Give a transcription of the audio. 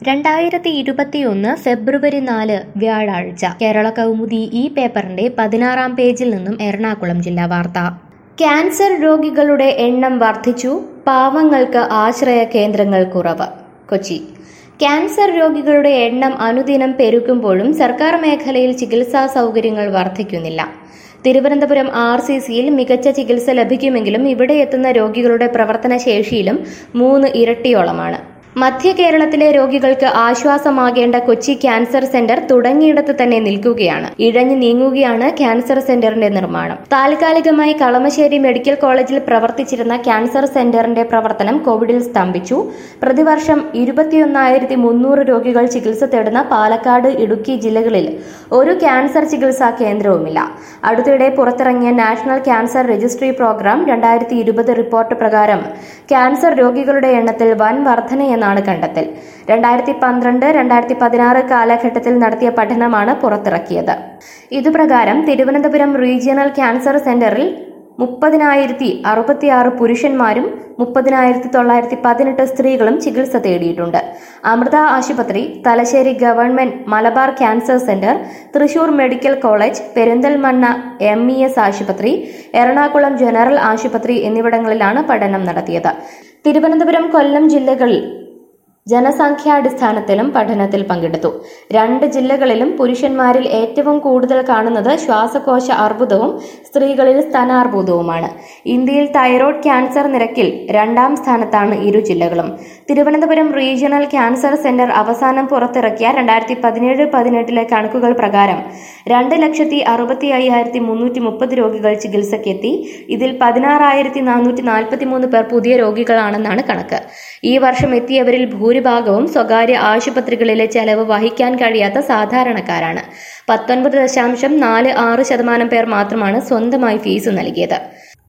രണ്ടായിരത്തി ഇരുപത്തിയൊന്ന് ഫെബ്രുവരി നാല് വ്യാഴാഴ്ച കേരള കൗമുദി ഈ പേപ്പറിന്റെ പതിനാറാം പേജിൽ നിന്നും എറണാകുളം ജില്ലാ വാർത്ത ക്യാൻസർ രോഗികളുടെ എണ്ണം വർദ്ധിച്ചു പാവങ്ങൾക്ക് ആശ്രയ കേന്ദ്രങ്ങൾ കുറവ് കൊച്ചി ക്യാൻസർ രോഗികളുടെ എണ്ണം അനുദിനം പെരുകുമ്പോഴും സർക്കാർ മേഖലയിൽ ചികിത്സാ സൗകര്യങ്ങൾ വർദ്ധിക്കുന്നില്ല തിരുവനന്തപുരം ആർ സി സിയിൽ മികച്ച ചികിത്സ ലഭിക്കുമെങ്കിലും ഇവിടെ എത്തുന്ന രോഗികളുടെ പ്രവർത്തന ശേഷിയിലും മൂന്ന് ഇരട്ടിയോളമാണ് മധ്യ കേരളത്തിലെ രോഗികൾക്ക് ആശ്വാസമാകേണ്ട കൊച്ചി ക്യാൻസർ സെന്റർ തുടങ്ങിയിടത്ത് തന്നെ നിൽക്കുകയാണ് ഇഴഞ്ഞു നീങ്ങുകയാണ് ക്യാൻസർ സെന്ററിന്റെ നിർമ്മാണം താൽക്കാലികമായി കളമശ്ശേരി മെഡിക്കൽ കോളേജിൽ പ്രവർത്തിച്ചിരുന്ന ക്യാൻസർ സെന്ററിന്റെ പ്രവർത്തനം കോവിഡിൽ സ്തംഭിച്ചു പ്രതിവർഷം ഇരുപത്തിയൊന്നായിരത്തി മുന്നൂറ് രോഗികൾ ചികിത്സ തേടുന്ന പാലക്കാട് ഇടുക്കി ജില്ലകളിൽ ഒരു ക്യാൻസർ ചികിത്സാ കേന്ദ്രവുമില്ല അടുത്തിടെ പുറത്തിറങ്ങിയ നാഷണൽ ക്യാൻസർ രജിസ്ട്രി പ്രോഗ്രാം രണ്ടായിരത്തി ഇരുപത് റിപ്പോർട്ട് പ്രകാരം ക്യാൻസർ രോഗികളുടെ എണ്ണത്തിൽ വൻ വർധനയെന്നാണ് കണ്ടെത്തൽ രണ്ടായിരത്തി പന്ത്രണ്ട് രണ്ടായിരത്തി പതിനാറ് കാലഘട്ടത്തിൽ നടത്തിയ പഠനമാണ് പുറത്തിറക്കിയത് ഇതുപ്രകാരം തിരുവനന്തപുരം റീജിയണൽ ക്യാൻസർ സെന്ററിൽ മുപ്പതിനായിരത്തി അറുപത്തിയാറ് പുരുഷന്മാരും മുപ്പതിനായിരത്തി തൊള്ളായിരത്തി പതിനെട്ട് സ്ത്രീകളും ചികിത്സ തേടിയിട്ടുണ്ട് അമൃത ആശുപത്രി Thalassery government Malabar cancer centre Thrissur medical college Perinthalmanna M E S ആശുപത്രി എറണാകുളം ജനറൽ ആശുപത്രി എന്നിവിടങ്ങളിലാണ് പഠനം നടത്തിയത് തിരുവനന്തപുരം കൊല്ലം ജില്ലകളിൽ ജനസംഖ്യാടിസ്ഥാനത്തിലും പഠനത്തിൽ പങ്കെടുത്തു രണ്ട് ജില്ലകളിലും പുരുഷന്മാരിൽ ഏറ്റവും കൂടുതൽ കാണുന്നത് ശ്വാസകോശ അർബുദവും സ്ത്രീകളിൽ സ്തനാർബുദവുമാണ് ഇന്ത്യയിൽ തൈറോയ്ഡ് ക്യാൻസർ നിരക്കിൽ രണ്ടാം സ്ഥാനത്താണ് ഇരു ജില്ലകളും തിരുവനന്തപുരം റീജിയണൽ ക്യാൻസർ സെന്റർ അവസാനം പുറത്തിറക്കിയ രണ്ടായിരത്തി പതിനേഴ് പതിനെട്ടിലെ കണക്കുകൾ പ്രകാരം രണ്ട് ലക്ഷത്തി അറുപത്തി അയ്യായിരത്തി മുന്നൂറ്റി മുപ്പത് രോഗികൾ ചികിത്സയ്ക്കെത്തി ഇതിൽ പതിനാറായിരത്തി നാനൂറ്റി നാൽപ്പത്തി മൂന്ന് പേർ പുതിയ രോഗികളാണെന്നാണ് കണക്ക് ഈ വർഷം എത്തിയവരിൽ ഭൂരിഭാഗവും സ്വകാര്യ ആശുപത്രികളിലെ ചെലവ് വഹിക്കാൻ കഴിയാത്ത സാധാരണക്കാരാണ് പത്തൊൻപത് ദശാംശം നാല് ആറ് ശതമാനം പേർ മാത്രമാണ് സ്വന്തമായി ഫീസ് നൽകിയത്